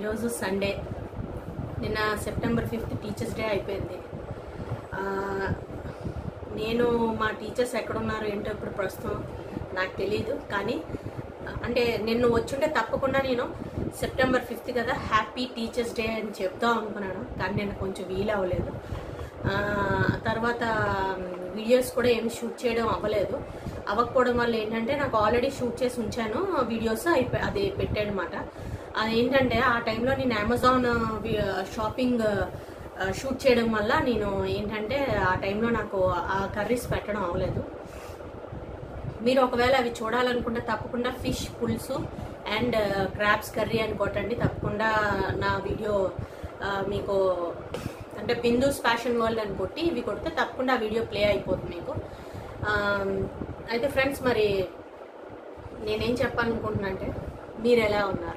ఈరోజు సండే నిన్న September fifth teachers day అయిపోయింది ఆ, నేను మా టీచర్స్ ఎక్కడున్నారు ఏంటో ఇప్పుడు ప్రస్తుతం నాకు తెలియదు కానీ అంటే నిన్ను వచ్చుంటే తప్పకుండా నేను సెప్టెంబర్ ఫిఫ్త్ కదా హ్యాపీ టీచర్స్ డే అని చెప్దాం అనుకున్నాను కానీ నేను కొంచెం వీలు అవ్వలేదు ఆ, తర్వాత వీడియోస్ కూడా ఏమి షూట్ చేయడం అవ్వలేదు అవ్వకపోవడం వల్ల ఏంటంటే నాకు ఆల్రెడీ షూట్ చేసి ఉంచాను వీడియోస్ అయిపోయి అది పెట్టానమాట అది ఏంటంటే ఆ టైంలో నేను అమెజాన్ షాపింగ్ ఆ, షూట్ చేయడం వల్ల నేను ఏంటంటే ఆ టైంలో నాకు ఆ కర్రీస్ పెట్టడం అవ్వలేదు మీరు ఒకవేళ అవి చూడాలనుకుంటే తప్పకుండా ఫిష్ పులుసు అండ్ క్రాబ్స్ కర్రీ అని కొట్టండి తప్పకుండా నా వీడియో ఆ, మీకు అంటే బిందూస్ ఫ్యాషన్ వరల్డ్ అని కొట్టి ఇవి కొడితే తప్పకుండా ఆ వీడియో ప్లే అయిపోతుంది మీకు ఆ, అయితే ఫ్రెండ్స్ మరి నేనేం చెప్పాలనుకుంటున్నా అంటే మీరు ఎలా ఉన్నారు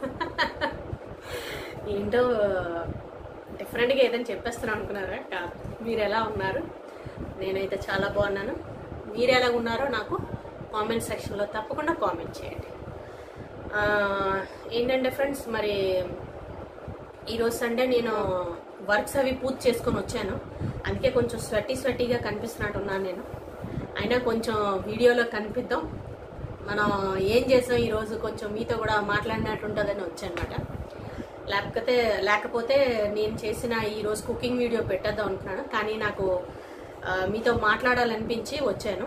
ఏంటో డిఫరెంట్గా ఏదైనా చెప్పేస్తాను అనుకున్నారా కాదు మీరు ఎలా uన్నారు నేనైతే చాలా బాగున్నాను మీరు ఎలా ఉన్నారో నాకు కామెంట్ సెక్షన్లో తప్పకుండా కామెంట్ చేయండి ఆ, ఏంటంటే ఫ్రెండ్స్ మరి ఈరోజు సండే నేను వర్క్స్ అవి పూర్తి చేసుకొని వచ్చాను అందుకే కొంచెం స్వెట్టి స్వెట్టీగా కనిపిస్తున్నట్టున్నాను నేను అయినా కొంచెం వీడియోలో కనిపిద్దాం మనం ఏం చేసాం ఈరోజు కొంచెం మీతో కూడా మాట్లాడినట్టు ఉంటుందని వచ్చానమాట లేకపోతే లేకపోతే నేను చేసిన ఈరోజు కుకింగ్ వీడియో పెట్టేద్దాం అనుకున్నాను కానీ నాకు ఆ, మీతో మాట్లాడాలనిపించి వచ్చాను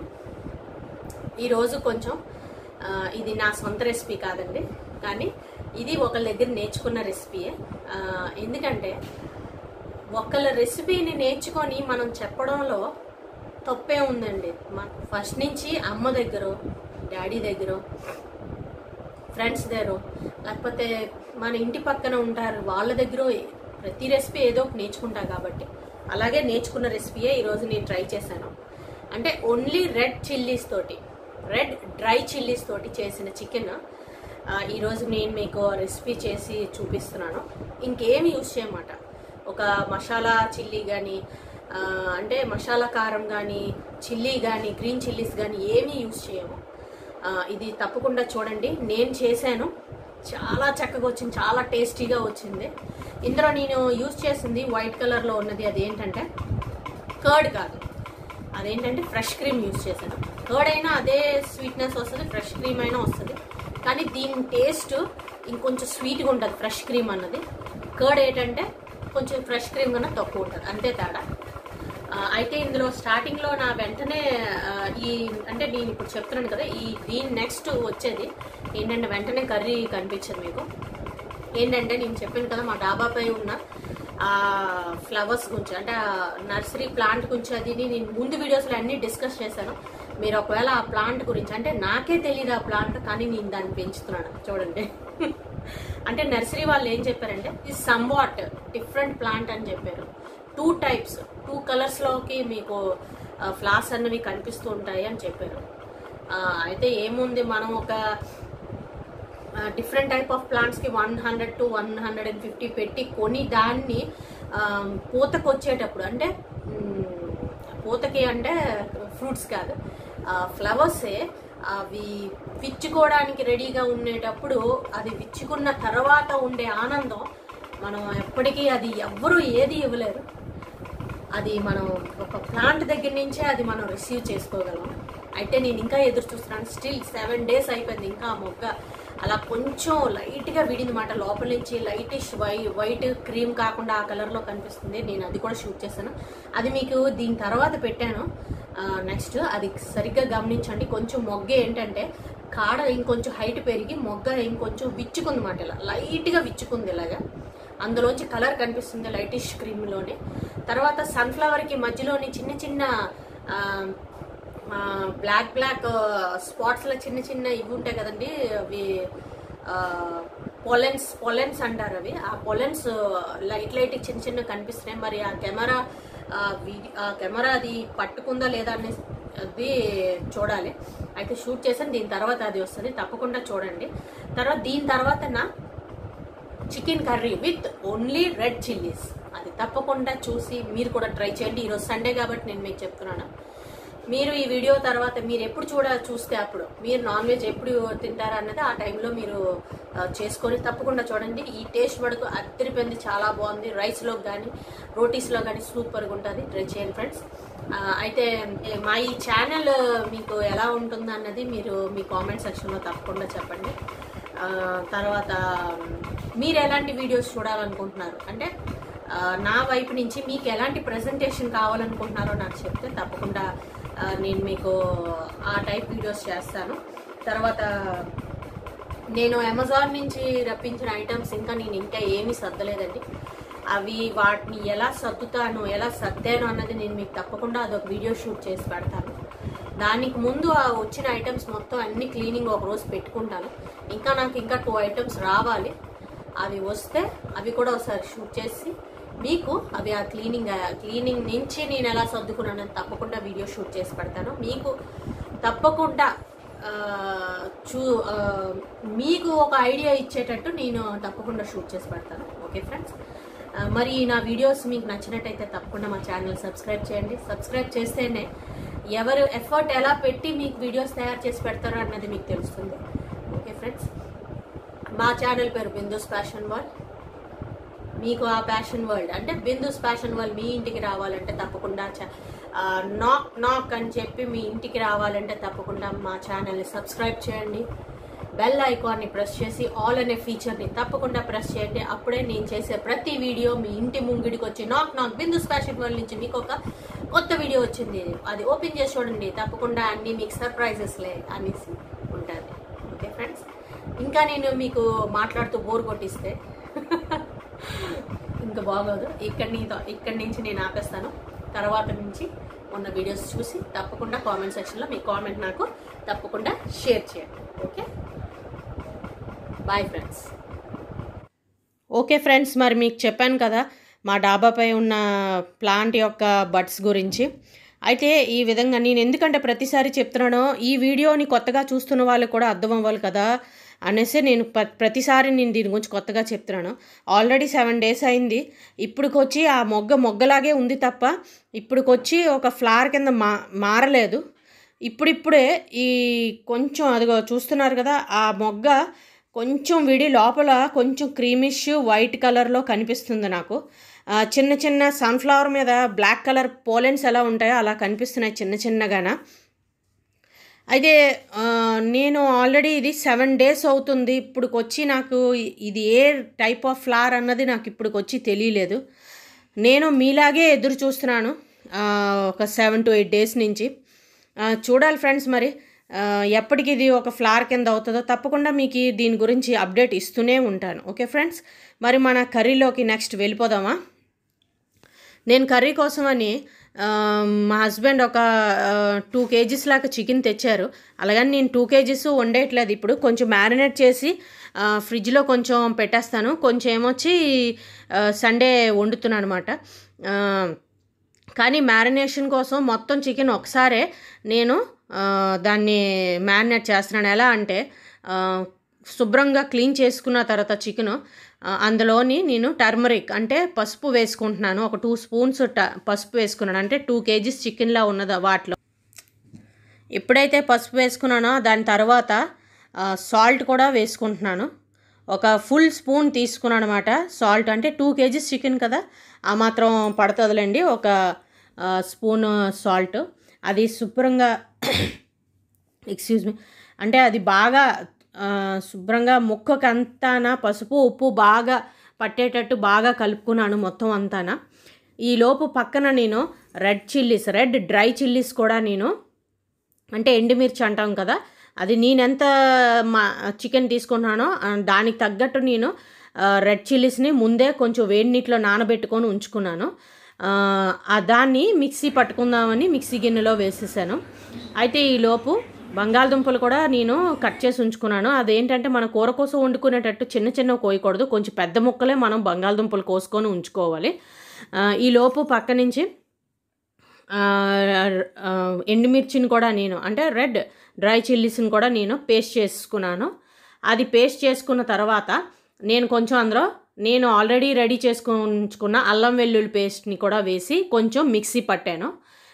ఈరోజు కొంచెం ఆ, ఇది నా సొంత రెసిపీ కాదండి కానీ ఇది ఒకళ్ళ దగ్గర నేర్చుకున్న రెసిపీయే ఆ, ఎందుకంటే ఒకళ్ళ రెసిపీని నేర్చుకొని మనం చెప్పడంలో తప్పే ఉందండి ఫస్ట్ నుంచి అమ్మ దగ్గర డాడీ దగ్గర ఫ్రెండ్స్ దగ్గర లేకపోతే మన ఇంటి పక్కన ఉంటారు వాళ్ళ దగ్గర ప్రతి రెసిపీ ఏదో ఒకటి నేర్చుకుంటా కాబట్టి అలాగే నేర్చుకున్న రెసిపీయే ఈరోజు నేను ట్రై చేశాను అంటే ఓన్లీ రెడ్ చిల్లీస్ తోటి రెడ్ డ్రై చిల్లీస్ తోటి చేసిన చికెన్ ఈరోజు నేను మీకు రెసిపీ చేసి చూపిస్తున్నాను ఇంకేమి యూస్ చేయమాట ఒక మసాలా చిల్లీ కానీ అంటే మసాలా కారం కానీ చిల్లీ కానీ గ్రీన్ చిల్లీస్ కానీ ఏమీ యూస్ చేయము ఆ, ఇది తప్పకుండా చూడండి నేను చేశాను చాలా చక్కగా వచ్చింది చాలా టేస్టీగా వచ్చింది ఇందులో నేను యూజ్ చేసింది వైట్ కలర్లో ఉన్నది అది ఏంటంటే కర్డ్ కాదు అదేంటంటే ఫ్రెష్ క్రీమ్ యూజ్ చేశాను కర్డ్ అయినా అదే స్వీట్నెస్ వస్తుంది ఫ్రెష్ క్రీమ్ అయినా వస్తుంది కానీ దీని టేస్ట్ ఇంకొంచెం స్వీట్గా ఉంటుంది ఫ్రెష్ క్రీమ్ అన్నది కర్డ్ ఏంటంటే కొంచెం ఫ్రెష్ క్రీమ్ కన్నా తక్కువ ఉంటుంది అంతే తేడా ఆ, అయితే ఇందులో స్టార్టింగ్ లో నా వెంటనే ఆ, ఈ అంటే నేను ఇప్పుడు చెప్తున్నాను కదా ఈ దీని నెక్స్ట్ వచ్చేది ఏంటంటే వెంటనే కర్రీ కనిపించదు మీకు ఏంటంటే నేను చెప్పాను కదా మా డాబాపై ఉన్న ఆ ఫ్లవర్స్ గురించి అంటే ఆ నర్సరీ ప్లాంట్ గురించి అది నేను ముందు వీడియోస్లో అన్ని డిస్కస్ చేశాను మీరు ఒకవేళ ఆ ప్లాంట్ గురించి అంటే నాకే తెలియదు ఆ ప్లాంట్ కానీ నేను దాన్ని పెంచుతున్నాను చూడండి అంటే నర్సరీ వాళ్ళు ఏం చెప్పారంటే ఇది సమ్వాట్ డిఫరెంట్ ప్లాంట్ అని చెప్పారు టూ టైప్స్ టూ కలర్స్లోకి మీకు ఫ్లాస్ అన్నవి కనిపిస్తూ ఉంటాయి అని చెప్పారు ఆ, అయితే ఏముంది మనం ఒక డిఫరెంట్ టైప్ ఆఫ్ ప్లాంట్స్కి one hundred to one hundred and fifty పెట్టి కొని దాన్ని ఆ, పూతకు వచ్చేటప్పుడు అంటే మ్, పూతకి అంటే ఫ్రూట్స్ కాదు ఫ్లవర్సే అవి విచ్చుకోవడానికి రెడీగా ఉండేటప్పుడు అది విచ్చుకున్న తర్వాత ఉండే ఆనందం మనం ఎప్పటికీ అది ఎవ్వరూ ఏది ఇవ్వలేరు అది మనం ఒక ప్లాంట్ దగ్గర నుంచే అది మనం రిసీవ్ చేసుకోగలం అయితే నేను ఇంకా ఎదురు చూస్తున్నాను స్టిల్ సెవెన్ డేస్ అయిపోయింది ఇంకా ఆ మొగ్గ అలా కొంచెం లైట్గా విడింది మాట లోపల నుంచి లైటిష్ వై వైట్ క్రీమ్ కాకుండా ఆ కలర్లో కనిపిస్తుంది నేను అది కూడా షూట్ చేశాను అది మీకు దీని తర్వాత పెట్టాను నెక్స్ట్ అది సరిగ్గా గమనించండి కొంచెం మొగ్గ ఏంటంటే కాడ ఇంకొంచెం హైట్ పెరిగి మొగ్గ ఇంకొంచెం విచ్చుకుంది మాట ఇలా లైట్గా విచ్చుకుంది ఇలాగా అందులోంచి కలర్ కనిపిస్తుంది లైటిష్ క్రీమ్లోనే తర్వాత సన్ఫ్లవర్కి మధ్యలోని చిన్న చిన్న ఆ, ఆ, బ్లాక్ బ్లాక్ స్పాట్స్లో చిన్న చిన్న ఇవి ఉంటాయి కదండి అవి పొలెన్స్ పొలెన్స్ అంటారు అవి ఆ పొలెన్స్ లైట్ లైట్ చిన్న చిన్న కనిపిస్తున్నాయి మరి ఆ కెమెరా ఆ వీడి- ఆ కెమెరా అది పట్టుకుందా లేదా అనే అది చూడాలి అయితే షూట్ చేసాను దీని తర్వాత అది వస్తుంది తప్పకుండా చూడండి తర్వాత దీని తర్వాత నా chicken curry with only red chillies అది తప్పకుండా చూసి మీరు కూడా ట్రై చేయండి ఈరోజు సండే కాబట్టి నేను మీకు చెప్తున్నాను మీరు ఈ వీడియో తర్వాత మీరు ఎప్పుడు చూడ చూస్తే అప్పుడు మీరు నాన్ వెజ్ ఎప్పుడు తింటారు అన్నది ఆ టైంలో మీరు ఆ, చేసుకొని తప్పకుండా చూడండి ఈ టేస్ట్ మటుకు అద్దరిపోయింది చాలా బాగుంది రైస్లో కానీ రోటీస్లో కానీ సూపర్గా ఉంటుంది ట్రై చేయండి ఫ్రెండ్స్ ఆ, అయితే ఏ, మా ఈ ఛానల్ మీకు ఎలా ఉంటుంది అన్నది మీరు మీ కామెంట్ సెక్షన్లో తప్పకుండా చెప్పండి ఆ, తర్వాత మీరు ఎలాంటి వీడియోస్ చూడాలనుకుంటున్నారు అంటే ఆ, నా వైపు నుంచి మీకు ఎలాంటి ప్రజెంటేషన్ కావాలనుకుంటున్నారో నాకు చెప్తే తప్పకుండా ఆ, నేను మీకు ఆ టైప్ వీడియోస్ చేస్తాను తర్వాత నేను అమెజాన్ నుంచి రప్పించిన ఐటమ్స్ ఇంకా నేను ఇంకా ఏమీ సర్దలేదండి అవి వాటిని ఎలా సర్దుతాను ఎలా సర్దాను అన్నది నేను మీకు తప్పకుండా అదొక వీడియో షూట్ చేసి పెడతాను దానికి ముందు ఆ వచ్చిన ఐటమ్స్ మొత్తం అన్ని క్లీనింగ్ ఒక రోజు పెట్టుకుంటాను ఇంకా నాకు ఇంకా టూ ఐటమ్స్ రావాలి అవి వస్తే అవి కూడా ఒకసారి షూట్ చేసి మీకు అవి ఆ క్లీనింగ్ క్లీనింగ్ నుంచి నేను ఎలా సర్దుకున్నానని తప్పకుండా వీడియో షూట్ చేసి పెడతాను మీకు తప్పకుండా ఆ, చూ ఆ, మీకు ఒక ఐడియా ఇచ్చేటట్టు నేను తప్పకుండా షూట్ చేసి పెడతాను ఓకే ఫ్రెండ్స్ ఆ, మరి నా వీడియోస్ మీకు నచ్చినట్టయితే తప్పకుండా మా ఛానల్ సబ్స్క్రైబ్ చేయండి సబ్స్క్రైబ్ చేస్తేనే ఎవరు ఎఫర్ట్ ఎలా పెట్టి మీకు వీడియోస్ తయారు చేసి పెడతారో అన్నది మీకు తెలుస్తుంది ఓకే ఫ్రెండ్స్ మా ఛానల్ పేరు బిందుస్ ఫ్యాషన్ వరల్డ్ మీకు ఆ ప్యాషన్ వరల్డ్ అంటే బిందుస్ ప్యాషన్ వరల్డ్ మీ ఇంటికి రావాలంటే తప్పకుండా చ- ఆ, నాక్ నాక్ అని చెప్పి మీ ఇంటికి రావాలంటే తప్పకుండా మా ఛానల్ని సబ్స్క్రైబ్ చేయండి బెల్ ఐకాన్ని ప్రెస్ చేసి ఆల్ అనే ఫీచర్ని తప్పకుండా ప్రెస్ చేయండి అప్పుడే నేను చేసే ప్రతి వీడియో మీ ఇంటి ముంగిడికి వచ్చి నాక్ నాక్ బిందుస్ ఫ్యాషన్ వరల్డ్ నుంచి మీకు ఒక కొత్త వీడియో వచ్చింది అది ఓపెన్ చేసి చూడండి తప్పకుండా అన్ని మీకు సర్ప్రైజెస్లే అనేసి ఉంటుంది ఓకే ఫ్రెండ్స్ ఇంకా నేను మీకు మాట్లాడుతూ బోర్ కొట్టిస్తే ఇంకా బాగోదు ఇక్కడి నుంచి ఇక్కడి నుంచి నేను ఆపేస్తాను తర్వాత నుంచి ఉన్న వీడియోస్ చూసి తప్పకుండా కామెంట్ సెక్షన్లో మీ కామెంట్ నాకు తప్పకుండా షేర్ చేయండి okay bye friends okay friends మరి మీకు చెప్పాను కదా మా డాబాపై ఉన్న ప్లాంట్ యొక్క బడ్స్ గురించి అయితే ఈ విధంగా నేను ఎందుకంటే ప్రతిసారి చెప్తున్నానో ఈ వీడియోని కొత్తగా చూస్తున్న వాళ్ళకి కూడా అర్థం అవ్వాలి కదా అనేసి నేను ప్ర- ప్రతిసారి నేను దీని గురించి కొత్తగా చెప్తున్నాను ఆల్రెడీ సెవెన్ డేస్ అయింది ఇప్పుడుకొచ్చి ఆ మొగ్గ మొగ్గలాగే ఉంది తప్ప ఇప్పుడుకొచ్చి ఒక ఫ్లవర్ కింద మా మారలేదు ఇప్పుడిప్పుడే ఈ కొంచెం అదిగో చూస్తున్నారు కదా ఆ మొగ్గ కొంచెం విడి లోపల కొంచెం క్రీమిష్ వైట్ కలర్లో కనిపిస్తుంది నాకు ఆ, చిన్న చిన్న సన్ఫ్లవర్ మీద బ్లాక్ కలర్ పోలెన్స్ ఎలా ఉంటాయో అలా కనిపిస్తున్నాయి చిన్న చిన్నగాన అయితే ఆ, నేను ఆల్రెడీ ఇది సెవెన్ డేస్ అవుతుంది ఇప్పుడుకొచ్చి నాకు ఇది ఏ టైప్ ఆఫ్ ఫ్లవర్ అన్నది నాకు ఇప్పుడుకొచ్చి తెలియలేదు నేను మీలాగే ఎదురు చూస్తున్నాను ఆ, ఒక సెవెన్ టు ఎయిట్ డేస్ నుంచి ఆ, చూడాలి ఫ్రెండ్స్ మరి ఆ, ఎప్పటికి ఇది ఒక ఫ్లవర్ కింద అవుతుందో తప్పకుండా మీకు ఈ దీని గురించి అప్డేట్ ఇస్తూనే ఉంటాను ఓకే ఫ్రెండ్స్ మరి మన కర్రీలోకి నెక్స్ట్ వెళ్ళిపోదామా నేను కర్రీ కోసమని ఆ, మా హస్బెండ్ ఒక టూ కేజీస్ లాగా చికెన్ తెచ్చారు అలాగని నేను టూ కేజీస్ వండేయట్లేదు ఇప్పుడు కొంచెం మ్యారినేట్ చేసి ఆ, ఫ్రిడ్జ్లో కొంచెం పెట్టేస్తాను కొంచెం ఏమొచ్చి సండే వండుతున్నాను అనమాట కానీ మ్యారినేషన్ కోసం మొత్తం చికెన్ ఒకసారే నేను ఆ, దాన్ని మ్యారినేట్ చేస్తున్నాను ఎలా అంటే ఆ, శుభ్రంగా క్లీన్ చేసుకున్న తర్వాత చికెన్ అందులోని నేను టర్మరిక్ అంటే పసుపు వేసుకుంటున్నాను ఒక టూ స్పూన్స్ ట పసుపు వేసుకున్నాను అంటే టూ కేజీస్ చికెన్లా ఉన్నది వాటిలో ఎప్పుడైతే పసుపు వేసుకున్నానో దాని తర్వాత సాల్ట్ కూడా వేసుకుంటున్నాను ఒక ఫుల్ స్పూన్ తీసుకున్నాను అనమాట సాల్ట్ అంటే టూ కేజీస్ చికెన్ కదా ఆ మాత్రం పడుతుందిలేండి ఒక ఆ, స్పూన్ సాల్ట్ అది శుభ్రంగా ఎక్స్క్యూజ్ మీ అంటే అది బాగా ఆ, శుభ్రంగా ముక్కకు అంతానా పసుపు ఉప్పు బాగా పట్టేటట్టు బాగా కలుపుకున్నాను మొత్తం అంతానా ఈ లోపు పక్కన నేను red chillies red dry chillies కూడా నేను అంటే ఎండుమిర్చి అంటాం కదా అది నేనెంత మా చికెన్ తీసుకున్నానో ఆ, దానికి తగ్గట్టు నేను ఆ, రెడ్ చిల్లీస్ని ముందే కొంచెం వేడి నీటిలో నానబెట్టుకొని ఉంచుకున్నాను ఆ, ఆ దాన్ని మిక్సీ పట్టుకుందామని మిక్సీ గిన్నెలో వేసేసాను అయితే ఈలోపు బంగాళదుంపలు కూడా నేను కట్ చేసి ఉంచుకున్నాను అదేంటంటే మన కూర కోసం వండుకునేటట్టు చిన్న చిన్న కోయకూడదు కొంచెం పెద్ద ముక్కలే మనం బంగాళదుంపలు కోసుకొని ఉంచుకోవాలి ఆ, ఈలోపు పక్క నుంచి ఆ, ఆ, ఎండుమిర్చిని కూడా నేను అంటే రెడ్ డ్రై చిల్లీస్ని కూడా నేను పేస్ట్ చేసుకున్నాను అది పేస్ట్ చేసుకున్న తర్వాత నేను కొంచెం అందులో నేను ఆల్రెడీ రెడీ చేసుకుని ఉంచుకున్న అల్లం వెల్లుల్లి పేస్ట్ని కూడా వేసి కొంచెం మిక్సీ పట్టాను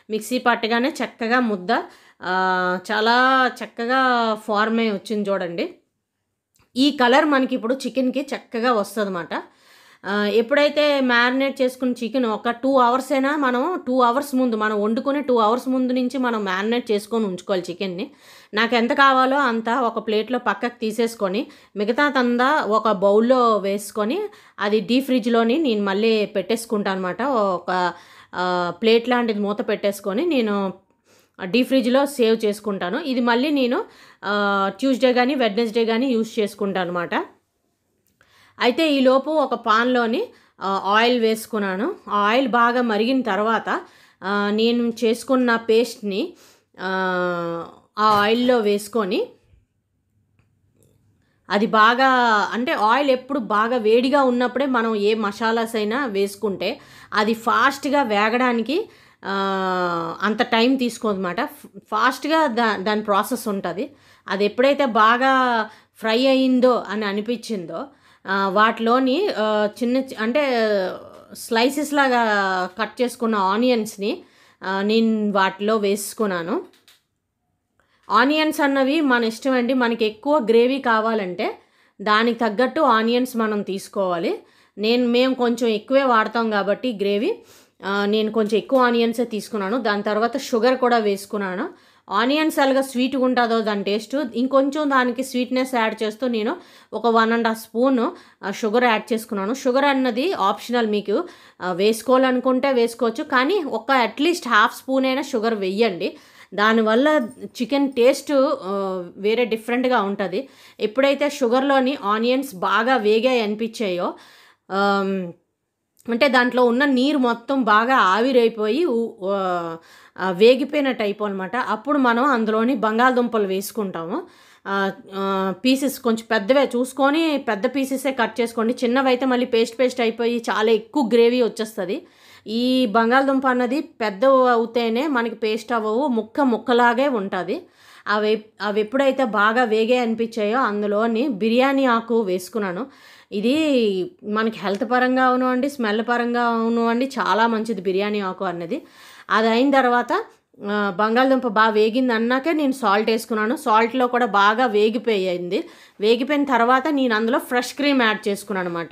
మిక్సీ పట్టగానే చక్కగా ముద్ద ఆ, చాలా చక్కగా ఫార్మ్ అయి వచ్చింది చూడండి ఈ కలర్ మనకి ఇప్పుడు చికెన్కి చక్కగా వస్తుంది అన్నమాట ఎప్పుడైతే మ్యారినేట్ చేసుకున్న చికెన్ ఒక టూ అవర్స్ అయినా మనం టూ అవర్స్ ముందు మనం వండుకునే టూ అవర్స్ ముందు నుంచి మనం మ్యారినేట్ చేసుకొని ఉంచుకోవాలి చికెన్ని నాకు ఎంత కావాలో అంత ఒక ప్లేట్లో పక్కకు తీసేసుకొని మిగతాదంతా ఒక బౌల్లో వేసుకొని అది డీ ఫ్రిడ్జ్లోని నేను మళ్ళీ పెట్టేసుకుంటాను అనమాట ఒక ఆ, ప్లేట్ లాంటిది మూత పెట్టేసుకొని నేను డీ ఫ్రిడ్జ్లో సేవ్ చేసుకుంటాను ఇది మళ్ళీ నేను ఆ, ట్యూస్డే కానీ వెడ్నెస్డే కానీ యూస్ చేసుకుంటాను అనమాట అయితే ఈలోపు ఒక పాన్లోని ఆ, ఆయిల్ వేసుకున్నాను ఆ ఆయిల్ బాగా మరిగిన తర్వాత ఆ, నేను చేసుకున్న పేస్ట్ని ఆ ఆ ఆయిల్లో వేసుకొని అది బాగా అంటే ఆయిల్ ఎప్పుడు బాగా వేడిగా ఉన్నప్పుడే మనం ఏ మసాలాస్ అయినా వేసుకుంటే అది ఫాస్ట్గా వేగడానికి ఆ, అంత టైం తీసుకోదన్నమాట ఫాస్ట్గా దా దాని ప్రాసెస్ ఉంటుంది అది ఎప్పుడైతే బాగా ఫ్రై అయిందో అని అనిపించిందో ఆ, వాటిలోని ఆ, చిన్న చి- అంటే స్లైసెస్ లాగా కట్ చేసుకున్న ఆనియన్స్ని ఆ, నేను వాటిలో వేసుకున్నాను ఆనియన్స్ అన్నవి మన ఇష్టం అండి మనకి ఎక్కువ గ్రేవీ కావాలంటే దానికి తగ్గట్టు ఆనియన్స్ మనం తీసుకోవాలి నేను మేము కొంచెం ఎక్కువే వాడతాం కాబట్టి గ్రేవీ ఆ, నేను కొంచెం ఎక్కువ ఆనియన్సే తీసుకున్నాను దాని తర్వాత షుగర్ కూడా వేసుకున్నాను ఆనియన్స్ అలాగా స్వీట్గా ఉంటుందో దాని టేస్ట్ ఇంకొంచెం దానికి స్వీట్నెస్ యాడ్ చేస్తూ నేను ఒక one and half spoon sugar add చేసుకున్నాను షుగర్ అన్నది ఆప్షనల్ మీకు ఆ, వేసుకోవాలనుకుంటే వేసుకోవచ్చు కానీ ఒక అట్లీస్ట్ హాఫ్ స్పూన్ అయినా షుగర్ వెయ్యండి దానివల్ల చికెన్ టేస్ట్ ఆ, వేరే డిఫరెంట్గా ఉంటుంది ఎప్పుడైతే షుగర్లోని ఆనియన్స్ బాగా వేగాయి అనిపించాయో ఆమ్, అంటే దాంట్లో ఉన్న నీరు మొత్తం బాగా ఆవిరైపోయి ఉ- ఆ, ఆ, వేగిపోయినట్టు అయిపో అనమాట అప్పుడు మనం అందులోని బంగాళదుంపలు వేసుకుంటాము పీసెస్ కొంచెం పెద్దవే చూసుకొని పెద్ద పీసెసే కట్ చేసుకోండి చిన్నవి అయితే మళ్ళీ పేస్ట్ పేస్ట్ అయిపోయి చాలా ఎక్కువ గ్రేవీ వచ్చేస్తుంది ఈ బంగాళదుంప అన్నది పెద్ద అవుతేనే మనకి పేస్ట్ అవ్వవు ముక్క ముక్కలాగే ఉంటుంది అవి అవి ఎప్పుడైతే బాగా వేగే అనిపించాయో అందులోని బిర్యానీ ఆకు వేసుకున్నాను ఇది మనకి హెల్త్ పరంగా అవునండి స్మెల్ పరంగా అవునండి చాలా మంచిది బిర్యానీ ఆకు అన్నది అది అయిన తర్వాత ఆ, బంగాళదుంప బాగా వేగింది అన్నాకే నేను సాల్ట్ వేసుకున్నాను సాల్ట్లో కూడా బాగా వేగిపోయింది వేగిపోయిన తర్వాత నేను అందులో ఫ్రెష్ క్రీమ్ యాడ్ చేసుకున్నాను అనమాట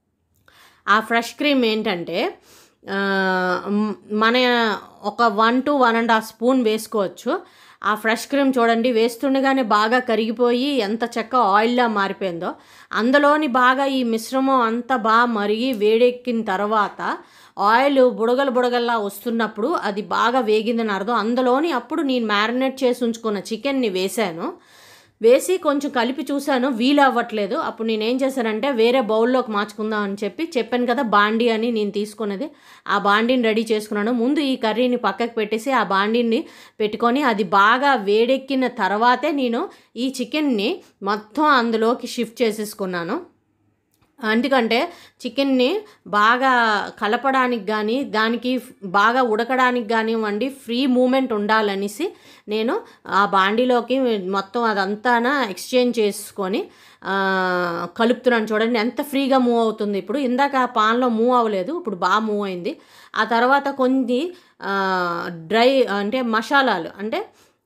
ఆ ఫ్రెష్ క్రీమ్ ఏంటంటే ఆ, మ్, మన ఒక one two one and half spoon వేసుకోవచ్చు ఆ ఫ్రెష్ క్రీమ్ చూడండి వేస్తుండగానే బాగా కరిగిపోయి ఎంత చక్క ఆయిల్లా మారిపోయిందో అందులోని బాగా ఈ మిశ్రమం అంతా బాగా మరిగి వేడెక్కిన తర్వాత ఆయిల్ బుడగలు బుడగల్లా వస్తున్నప్పుడు అది బాగా వేగిందని అర్థం అందులోని అప్పుడు నేను మ్యారినేట్ చేసి ఉంచుకున్న చికెన్ని వేశాను వేసి కొంచెం కలిపి చూశాను వీలు అవ్వట్లేదు అప్పుడు నేను ఏం చేశానంటే వేరే బౌల్లోకి మార్చుకుందాం అని చెప్పి చెప్పాను కదా బాండీ అని నేను తీసుకున్నది ఆ బాండీని రెడీ చేసుకున్నాను ముందు ఈ కర్రీని పక్కకు పెట్టేసి ఆ బాండీని పెట్టుకొని అది బాగా వేడెక్కిన తర్వాతే నేను ఈ చికెన్ని మొత్తం అందులోకి షిఫ్ట్ చేసేసుకున్నాను ఎందుకంటే చికెన్ని బాగా కలపడానికి కానీ దానికి బాగా ఉడకడానికి కానివ్వండి ఫ్రీ మూమెంట్ ఉండాలనేసి నేను ఆ బాండీలోకి మొత్తం అదంతా ఎక్స్చేంజ్ చేసుకొని ఆ, కలుపుతున్నాను చూడండి ఎంత ఫ్రీగా మూవ్ అవుతుంది ఇప్పుడు ఇందాక ఆ పాన్లో మూవ్ అవ్వలేదు ఇప్పుడు బాగా మూవ్ అయింది ఆ తర్వాత కొన్ని ఆ, డ్రై అంటే మసాలాలు అంటే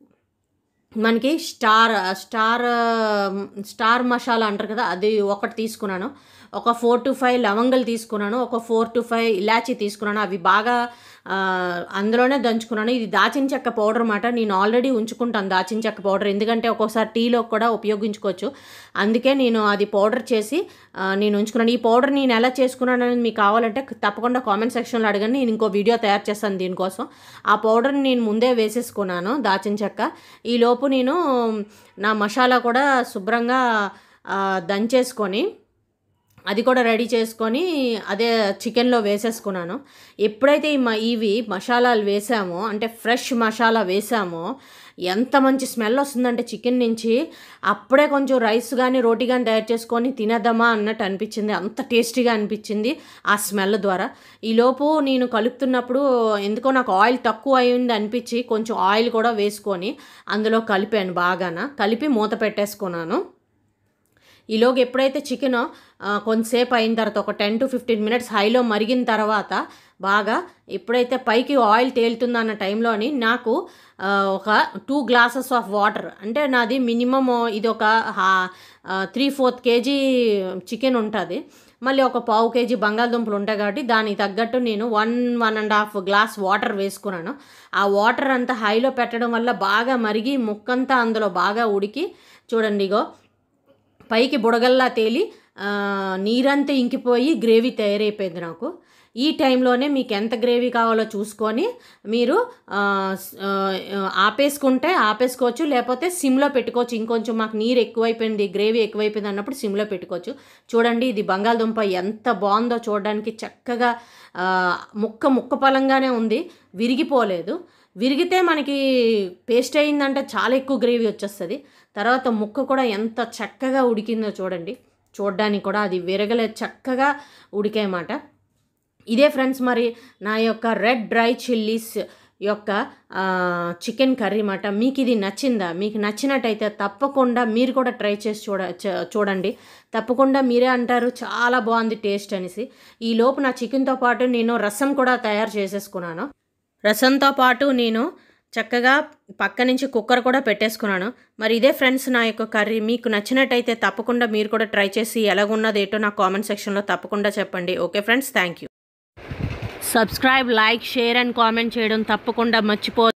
మనకి స్టార్ స్టార్ స్టార్ మసాలా అంటారు కదా అది ఒకటి తీసుకున్నాను ఒక ఫోర్ టు ఫైవ్ లవంగలు తీసుకున్నాను ఒక ఫోర్ టు ఫైవ్ ఇలాచీ తీసుకున్నాను అవి బాగా ఆ, అందులోనే దంచుకున్నాను ఇది దాచిన చెక్క పౌడర్ అన్నమాట నేను ఆల్రెడీ ఉంచుకుంటాను దాచిన చెక్క పౌడర్ ఎందుకంటే ఒక్కోసారి టీలో కూడా ఉపయోగించుకోవచ్చు అందుకే నేను అది పౌడర్ చేసి ఆ, నేను ఉంచుకున్నాను ఈ పౌడర్ నేను ఎలా చేసుకున్నాను అనేది మీకు కావాలంటే తప్పకుండా కామెంట్ సెక్షన్లో అడగండి నేను ఇంకో వీడియో తయారు చేస్తాను దీనికోసం ఆ పౌడర్ని నేను ముందే వేసేసుకున్నాను దాచిన చెక్క ఈ లోపు నేను నా మసాలా కూడా శుభ్రంగా ఆ, దంచేసుకొని అది కూడా రెడీ చేసుకొని అదే చికెన్లో వేసేసుకున్నాను ఎప్పుడైతే ఈ మ ఇవి మసాలాలు వేసామో అంటే ఫ్రెష్ మసాలా వేసామో ఎంత మంచి స్మెల్ వస్తుందంటే చికెన్ నుంచి అప్పుడే కొంచెం రైస్ కానీ రోటీ కానీ తయారు చేసుకొని తినేద్దామా అన్నట్టు అనిపించింది అంత టేస్టీగా అనిపించింది ఆ స్మెల్ ద్వారా ఈలోపు నేను కలుపుతున్నప్పుడు ఎందుకో నాకు ఆయిల్ తక్కువ అయింది అనిపించి కొంచెం ఆయిల్ కూడా వేసుకొని అందులో కలిపాను బాగాన కలిపి మూత పెట్టేసుకున్నాను ఈలోగా ఎప్పుడైతే చికెన్ ఆ, కొంతసేపు అయిన తర్వాత ఒక టెన్ టు ఫిఫ్టీన్ మినిట్స్ హైలో మరిగిన తర్వాత బాగా ఎప్పుడైతే పైకి ఆయిల్ తేలుతుందన్న టైంలోని నాకు ఆ, ఒక టూ గ్లాసెస్ ఆఫ్ వాటర్ అంటే నాది మినిమమ్ ఇది ఒక త్రీ ఫోర్త్ కేజీ చికెన్ ఉంటుంది మళ్ళీ ఒక పావు కేజీ బంగాళదుంపలు ఉంటాయి కాబట్టి దానికి తగ్గట్టు నేను one one and half glass water వేసుకున్నాను ఆ వాటర్ అంతా హైలో పెట్టడం వల్ల బాగా మరిగి ముక్కంతా అందులో బాగా ఉడికి చూడండి ఇగో పైకి బుడగల్లా తేలి ఆ, నీరంతా ఇంకిపోయి గ్రేవీ తయారైపోయింది నాకు ఈ టైంలోనే మీకు ఎంత గ్రేవీ కావాలో చూసుకొని మీరు ఆ, స్- ఆ, ఆపేసుకుంటే ఆపేసుకోవచ్చు లేకపోతే సిమ్లో పెట్టుకోవచ్చు ఇంకొంచెం మాకు నీరు ఎక్కువైపోయింది గ్రేవీ ఎక్కువైపోయింది అన్నప్పుడు సిమ్లో పెట్టుకోవచ్చు చూడండి ఇది బంగాళదుంప ఎంత బాగుందో చూడడానికి చక్కగా ఆ, ముక్క ముక్క పలంగానే ఉంది విరిగిపోలేదు విరిగితే మనకి పేస్ట్ అయిందంటే చాలా ఎక్కువ గ్రేవీ వచ్చేస్తుంది తర్వాత ముక్క కూడా ఎంత చక్కగా ఉడికిందో చూడండి చూడడానికి కూడా అది విరగలే చక్కగా ఉడికాయన్నమాట ఇదే ఫ్రెండ్స్ మరి నా యొక్క రెడ్ డ్రై చిల్లీస్ యొక్క ఆ, చికెన్ కర్రీ మాట మీకు ఇది నచ్చిందా మీకు నచ్చినట్టయితే తప్పకుండా మీరు కూడా ట్రై చేసి చూడ చ- చూడండి తప్పకుండా మీరే అంటారు చాలా బాగుంది టేస్ట్ అనేసి ఈ లోపు నా చికెన్తో పాటు నేను రసం కూడా తయారు చేసేసుకున్నాను రసంతో పాటు నేను చక్కగా పక్క నుంచి కుక్కర్ కూడా పెట్టేసుకున్నాను మరి ఇదే ఫ్రెండ్స్ నా యొక్క కర్రీ మీకు నచ్చినట్టయితే తప్పకుండా మీరు కూడా ట్రై చేసి ఎలాగున్నది ఏంటో నా కామెంట్ సెక్షన్లో తప్పకుండా చెప్పండి okay friends thank you subscribe like share and comment చేయడం తప్పకుండా మర్చిపో